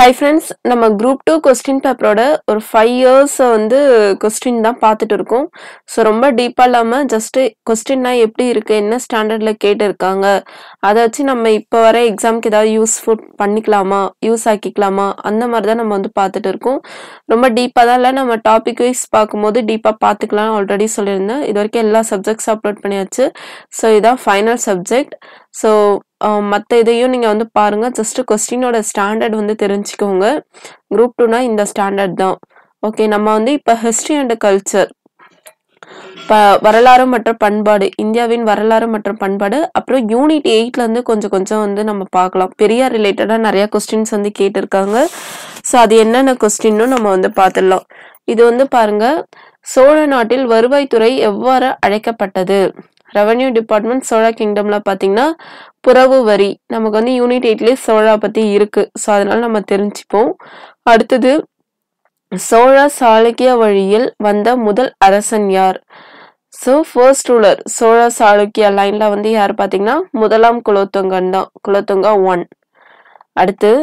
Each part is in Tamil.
ஹாய் ஃப்ரெண்ட்ஸ் நம்ம குரூப் டூ கொஸ்டின் பேப்பரோட ஒரு ஃபைவ் இயர்ஸ் வந்து கொஸ்டின் தான் பார்த்துட்டு இருக்கோம் ஸோ ரொம்ப டீப்பாக இல்லாமல் ஜஸ்ட்டு கொஸ்டின்னா எப்படி இருக்குது என்ன ஸ்டாண்டர்டில் கேட்டிருக்காங்க அதை வச்சு நம்ம இப்போ வர எக்ஸாம்க்கு ஏதாவது யூஸ்ஃபுல் பண்ணிக்கலாமா யூஸ் ஆக்கிக்கலாமா அந்த மாதிரி தான் நம்ம வந்து பார்த்துட்டு இருக்கோம் ரொம்ப டீப்பாக தான் இல்லை நம்ம டாபிக் வைஸ் பார்க்கும்போது டீப்பாக பார்த்துக்கலாம் ஆல்ரெடி சொல்லியிருந்தேன் இது வரைக்கும் எல்லா சப்ஜெக்ட்ஸ் அப்லோட் பண்ணியாச்சு ஸோ இதான் ஃபைனல் சப்ஜெக்ட் ஸோ மற்ற இதையும் நீங்கள் வந்து பாருங்கள் ஜஸ்ட் கொஸ்டினோட ஸ்டாண்டர்ட் வந்து தெரிஞ்சுக்கோங்க குரூப் டூனா இந்த ஸ்டாண்டர்ட் தான் ஓகே நம்ம வந்து இப்போ ஹிஸ்ட்ரி அண்ட் கல்ச்சர் ப வரலாறு மற்றும் பண்பாடு இந்தியாவின் வரலாறு மற்றும் பண்பாடு அப்புறம் யூனிட் எயிட்ல இருந்து கொஞ்சம் கொஞ்சம் வந்து நம்ம பார்க்கலாம் பெரியார் ரிலேட்டடாக நிறைய கொஸ்டின்ஸ் வந்து கேட்டிருக்காங்க ஸோ அது என்னென்ன கொஸ்டின்னு நம்ம வந்து பார்த்துடலாம் இது வந்து பாருங்க சோழ நாட்டில் வருவாய்த்துறை எவ்வாறு அழைக்கப்பட்டது ரெவன்யூ டிபார்ட்மெண்ட் சோழா கிங்டம்ல பார்த்தீங்கன்னா புறவு வரி நமக்கு வந்து யூனிட் எயிட்லேயே சோழா பற்றி இருக்கு ஸோ அதனால நம்ம தெரிஞ்சுப்போம் அடுத்தது சோழ சாளுக்கிய வழியில் வந்த முதல் அரசன் யார் so first ruler Chola Chalukya லைன்ல வந்து யார் பார்த்தீங்கன்னா முதலாம் குலோத்துங்கன் தான் குலோத்துங்கா ஒன் அடுத்து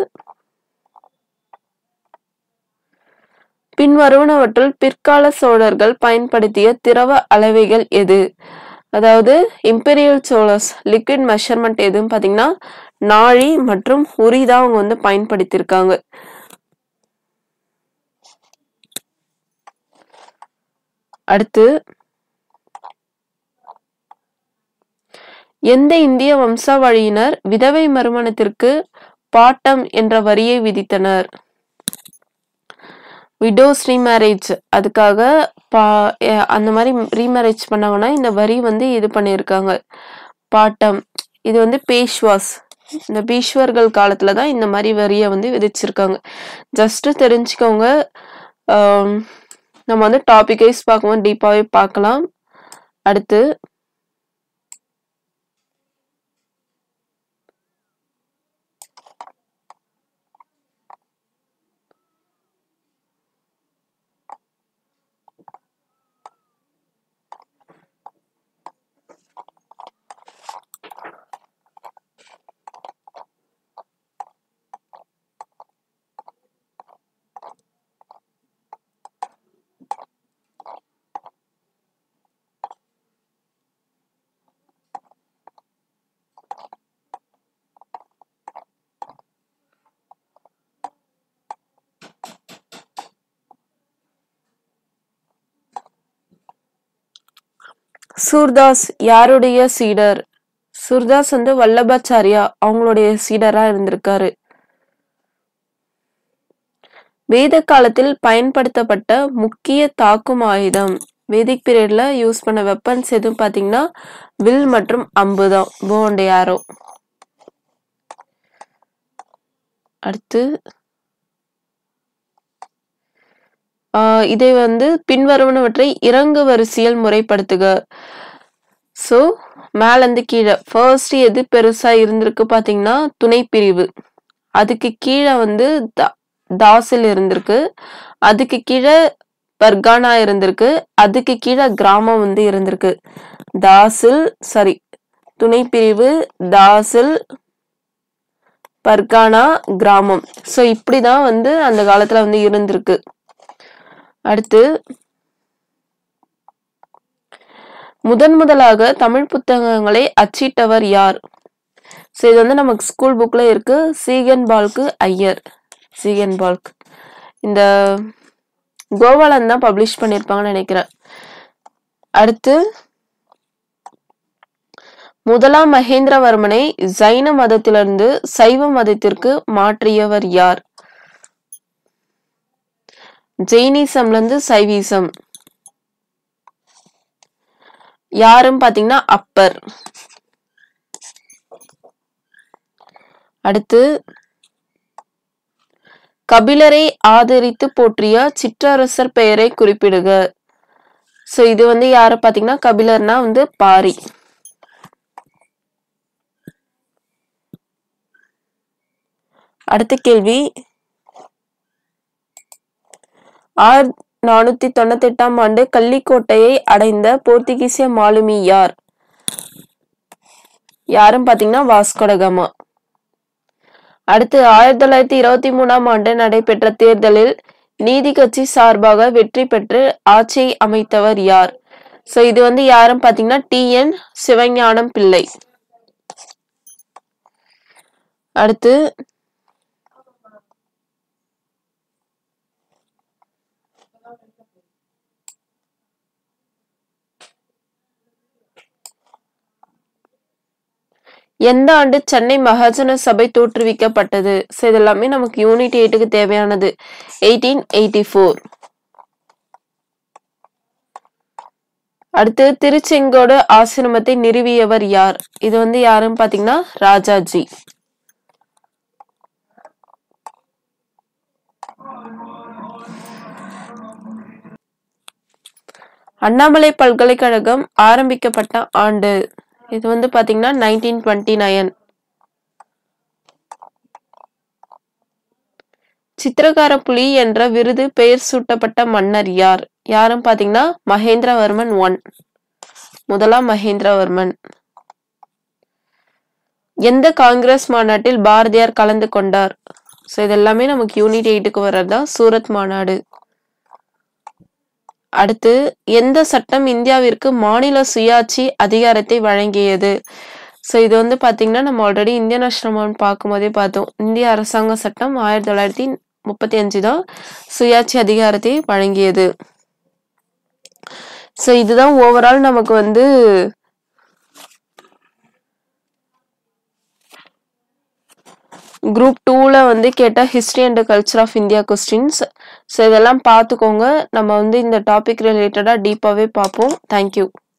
பின்வருவனவற்றுள் பிற்கால சோழர்கள் பயன்படுத்திய திரவ அளவைகள் எது அதாவது இம்பீரியல் சோழஸ் லிக்விட் மெஷர்மெண்ட் எதுன்னு பார்த்தீங்கன்னா நாழி மற்றும் உரி தான் அவங்க வந்து பயன்படுத்தியிருக்காங்க அடுத்து எந்த இந்திய வம்சாவழியினர் விதவை மறுமணத்திற்கு பாட்டம் என்ற வரியை விதித்தனர் விடோஸ் ரீமேரேஜ் அதுக்காக பா எ- அந்த மாதிரி ரீமேரேஜ் பண்ணாங்கன்னா இந்த வரி வந்து இது பண்ணியிருக்காங்க பாட்டம் இது வந்து பேஷ்வாஸ் இந்த பீஷ்வர்கள் காலத்துல தான் இந்த மாதிரி வரியை வந்து விதிச்சிருக்காங்க ஜஸ்ட் தெரிஞ்சுக்கோங்க ஆம், நம்ம வந்து டாபிக் வைஸ் பார்க்கும்போது டீப்பாகவே பார்க்கலாம் அடுத்து சூர்தாஸ் யாருடைய சீடர் சூர்தாஸ் வந்து வல்லபாச்சாரியா அவங்களுடைய சீடரா இருந்திருக்காரு வேத காலத்தில் பயன்படுத்தப்பட்ட முக்கிய தாக்கும் ஆயுதம் வேதிக் பீரியட்ல யூஸ் பண்ண வெப்பன்ஸ் எதுவும் பாத்தீங்கன்னா வில் மற்றும் அம்பு தான் போ அண்ட் யாரோ அடுத்து ஆஹ் இதை வந்து பின்வருவனவற்றை இறங்கு வரிசையில் முறைப்படுத்துக ஸோ மேலேருந்து கீழே ஃபர்ஸ்ட் எது பெருசா இருந்திருக்கு பாத்தீங்கன்னா துணைப்பிரிவு அதுக்கு கீழே வந்து தா- தாசில் இருந்திருக்கு அதுக்கு கீழே பர்கானா இருந்திருக்கு அதுக்கு கீழே கிராமம் வந்து இருந்திருக்கு தாசில் சாரி துணைப்பிரிவு தாசில் பர்கானா கிராமம் ஸோ இப்படிதான் வந்து அந்த காலத்துல வந்து இருந்திருக்கு அடுத்து முதன் முதலாக தமிழ் புத்தகங்களை அச்சிட்டவர் யார் ஸோ இது வந்து நமக்கு ஸ்கூல் புக்ல இருக்கு சீகன் பால்க்கு ஐயர் சீகன் பால்க் இந்த கோவாலன் தான் பப்ளிஷ் பண்ணியிருப்பாங்கன்னு நினைக்கிறேன் அடுத்து முதலாம் மகேந்திரவர்மனை ஜைன மதத்திலிருந்து சைவ மதத்திற்கு மாற்றியவர் யார் ஜெயினிசம்ல இருந்து சைவீசம் யாரும் பாத்தீங்கன்னா அப்பர் அடுத்து கபிலரை ஆதரித்து போற்றிய சிற்றரசர் பெயரை குறிப்பிடுக சோ இது வந்து யாரு பாத்தீங்கன்னா கபிலர்னா வந்து பாரி அடுத்த கேள்வி ஆர் நானூத்தி தொண்ணூத்தி எட்டாம் ஆண்டு கள்ளிக்கோட்டையை அடைந்த போர்த்துகீசிய மாலுமி யார் யாரும் பாத்தீங்கன்னா வாஸ்கோடகாமா அடுத்து ஆயிரத்தி தொள்ளாயிரத்தி இருபத்தி மூணாம் ஆண்டு நடைபெற்ற தேர்தலில் நீதி கட்சி சார்பாக வெற்றி பெற்று ஆட்சியை அமைத்தவர் யார் ஸோ இது வந்து யாருன்னு பார்த்தீங்கன்னா டி என் சிவஞானம் பிள்ளை அடுத்து எந்த ஆண்டு சென்னை மகாஜன சபை தோற்றுவிக்கப்பட்டது ஸோ இதெல்லாமே நமக்கு யூனிட் எயிட்டுக்கு தேவையானது எயிட்டீன் எயிட்டி ஃபோர் அடுத்து திருச்செங்கோடு ஆசிரமத்தை நிறுவியவர் யார் இது வந்து யாருன்னு பாத்தீங்கன்னா ராஜாஜி அண்ணாமலை பல்கலைக்கழகம் ஆரம்பிக்கப்பட்ட ஆண்டு இது வந்து பாத்தீங்கன்னா நைன்டீன் டுவெண்ட்டி நைன் சித்திரகார புலி என்ற விருது பெயர் சூட்டப்பட்ட மன்னர் யார் யாருன்னு பாத்தீங்கன்னா மகேந்திரவர்மன் ஒன் முதலாம் மகேந்திரவர்மன் எந்த காங்கிரஸ் மாநாட்டில் பாரதியார் கலந்து கொண்டார் ஸோ இதெல்லாமே நமக்கு யூனிட் எயிட்டுக்கு வர்றதா சூரத் மாநாடு அடுத்து எந்த சட்டம் இந்தியாவிற்கு மாநில சுயாட்சி அதிகாரத்தை வழங்கியது ஸோ இது வந்து பார்த்தீங்கன்னா நம்ம ஆல்ரெடி இந்தியன் ஆசிரமம் பார்க்கும்போதே பார்த்தோம் இந்திய அரசாங்க சட்டம் ஆயிரத்தி தொள்ளாயிரத்தி முப்பத்தி அஞ்சு தான் சுயாட்சி அதிகாரத்தை வழங்கியது ஸோ இதுதான் ஓவரால் நமக்கு வந்து குரூப் டூவில் வந்து கேட்ட history and culture of India questions so இதெல்லாம் பார்த்துக்கோங்க நம்ம வந்து இந்த டாபிக் ரிலேட்டடாக டீப்பாகவே பார்ப்போம் தேங்க்யூ